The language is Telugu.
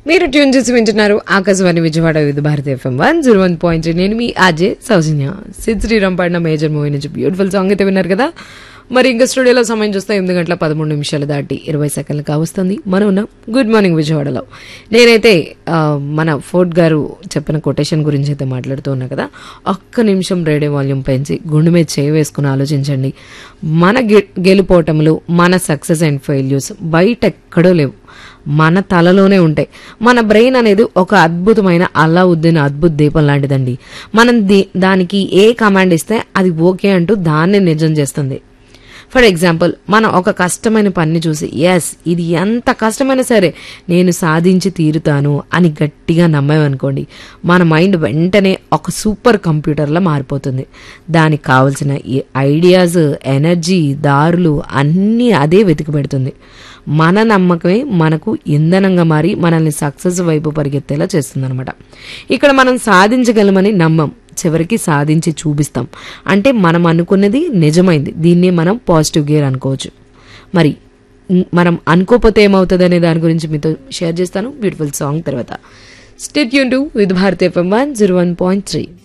మీరు ట్యూన్ చేసి వింటున్నారు Akashvani Vijayawada Vividh Bharati FM one zero one point నేను మీ అజయ్ సౌజన్య సిద్ శ్రీరామ్ పాడిన మేజర్ మూవీ నుంచి బ్యూటిఫుల్ సాంగ్ అయితే విన్నారు కదా మరి ఇంకా స్టూడియోలో సమయం చూస్తే ఎనిమిది గంటల పదమూడు నిమిషాలు దాటి ఇరవై సెకండ్లు కావస్తుంది మనం ఉన్నాం గుడ్ మార్నింగ్ విజయవాడలో నేనైతే ఆ, మన ఫోర్ట్ గారు చెప్పిన కొటేషన్ గురించి అయితే మాట్లాడుతూ ఉన్నా కదా ఒక్క నిమిషం రేడియో వాల్యూమ్ పెంచి గుండె మీద చేయి వేసుకుని ఆలోచించండి మన గె గెలుపోవటములు మన సక్సెస్ అండ్ ఫెయిల్యూర్స్ బయట ఎక్కడో లేవు మన తలలోనే ఉంటాయి మన బ్రెయిన్ అనేది ఒక అద్భుతమైన అల్లావుద్దీన్ అద్భుత దీపం లాంటిదండి మనం ది- దానికి ఏ కమాండ్ ఇస్తే అది ఓకే అంటూ దాన్ని నిజం చేస్తుంది ఫర్ ఎగ్జాంపుల్ మనం ఒక కష్టమైన పని చూసి ఎస్ ఇది ఎంత కష్టమైనా సరే నేను సాధించి తీరుతాను అని గట్టిగా నమ్మామనుకోండి మన మైండ్ వెంటనే ఒక సూపర్ కంప్యూటర్లా మారిపోతుంది దానికి కావలసిన ఈ ఐడియాస్ ఎనర్జీ దారులు అన్నీ అదే వెతికి పెడుతుంది మన నమ్మకమే మనకు ఇంధనంగా మారి మనల్ని సక్సెస్ వైపు పరిగెత్తేలా చేస్తుందన్నమాట ఇక్కడ మనం సాధించగలమని నమ్మం చివరికి సాధించి చూపిస్తాం అంటే మనం అనుకున్నది నిజమైంది దీన్నే మనం పాజిటివ్ గేర్ అనుకోవచ్చు మరి ఉమ్, మనం అనుకోపోతే ఏమవుతుంది అనే దాని గురించి మీతో షేర్ చేస్తాను బ్యూటిఫుల్ సాంగ్ తర్వాత స్టేట్ యూన్ to with Bharat FM one zero one point three